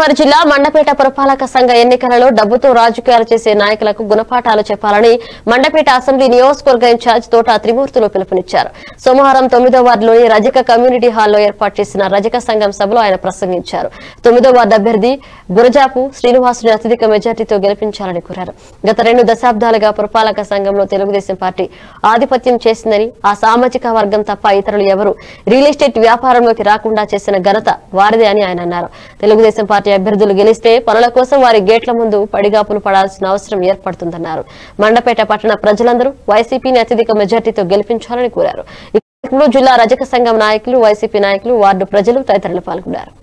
గోదావరి జిల్లా మండపేట పురపాలక సంఘ ఎన్నికలలో డబ్బుతో రాజకీయాలు చేసే నాయకులకు గుణపాఠాలు చెప్పాలని మండపేట అసెంబ్లీ నియోజకవర్గ ఇన్ఛార్జ్ తోట త్రిమూర్తులు పిలుపునిచ్చారు సోమవారం తొమ్మిదో వార్డులోని రజక కమ్యూనిటీ హాల్లో ఏర్పాటు చేసిన రజక సంఘం సభలో ఆయన ప్రసంగించారు తొమ్మిదో వార్డు అభ్యర్థి గురజాపు శ్రీనివాసుని అత్యధిక మెజార్టీతో గెలిపించాలని కోరారు గత రెండు దశాబ్దాలుగా పురపాలక సంఘంలో తెలుగుదేశం పార్టీ ఆధిపత్యం చేసిందని ఆ సామాజిక వర్గం తప్ప ఇతరులు ఎవరు రియల్ ఎస్టేట్ వ్యాపారంలోకి రాకుండా చేసిన ఘనత వారిదే అని ఆయన అన్నారు తెలుగుదేశం పార్టీ అభ్యర్థులు గెలిస్తే పనుల కోసం వారి గేట్ల ముందు పడిగాపులు పడాల్సిన అవసరం ఏర్పడుతుందన్నారు మండపేట పట్టణ ప్రజలందరూ వైసీపీని అత్యధిక మెజార్టీతో గెలిపించాలని కోరారు ఈ కార్యక్రమంలో జిల్లా రజక సంఘం నాయకులు వైసీపీ నాయకులు వార్డు ప్రజలు తదితరులు పాల్గొన్నారు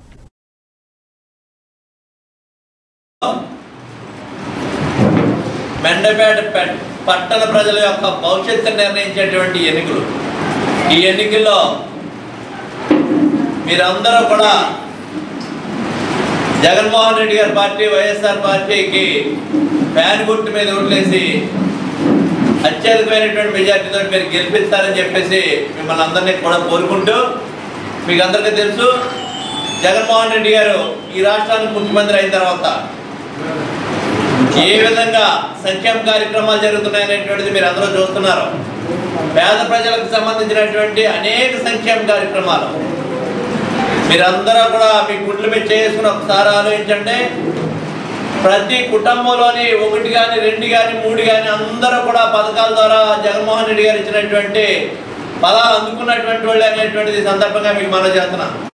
మెండపేట పె- పట్టణ ప్రజల యొక్క భవిష్యత్తు నిర్ణయించేటువంటి ఎన్నికలు ఈ ఎన్నికల్లో మీరందరూ కూడా జగన్మోహన్ రెడ్డి గారి పార్టీ వైఎస్ఆర్ పార్టీకి ఫ్యాన్ గుర్తు మీద ఓట్లేసి అత్యధికమైనటువంటి మెజార్టీతో మీరు గెలిపిస్తారని చెప్పేసి మిమ్మల్ని అందరినీ కూడా కోరుకుంటూ మీకు అందరికీ తెలుసు జగన్మోహన్ రెడ్డి గారు ఈ రాష్ట్రానికి ముఖ్యమంత్రి అయిన తర్వాత ఏ విధంగా సంక్షేమ కార్యక్రమాలు జరుగుతున్నాయనేటువంటిది మీరు అందరూ చూస్తున్నారు పేద ప్రజలకు సంబంధించినటువంటి అనేక సంక్షేమ కార్యక్రమాలు మీరందరూ కూడా మీ గుడ్ల మీద చేసుకుని ఒకసారి ఆలోచించండి ప్రతి కుటుంబంలోని ఒకటి కానీ రెండు కానీ మూడు కానీ అందరూ కూడా పథకాల ద్వారా జగన్మోహన్ రెడ్డి గారు ఇచ్చినటువంటి ఫలాలు అందుకున్నటువంటి వాళ్ళు అనేటువంటిది ఈ సందర్భంగా మీకు మనం చేస్తున్నాం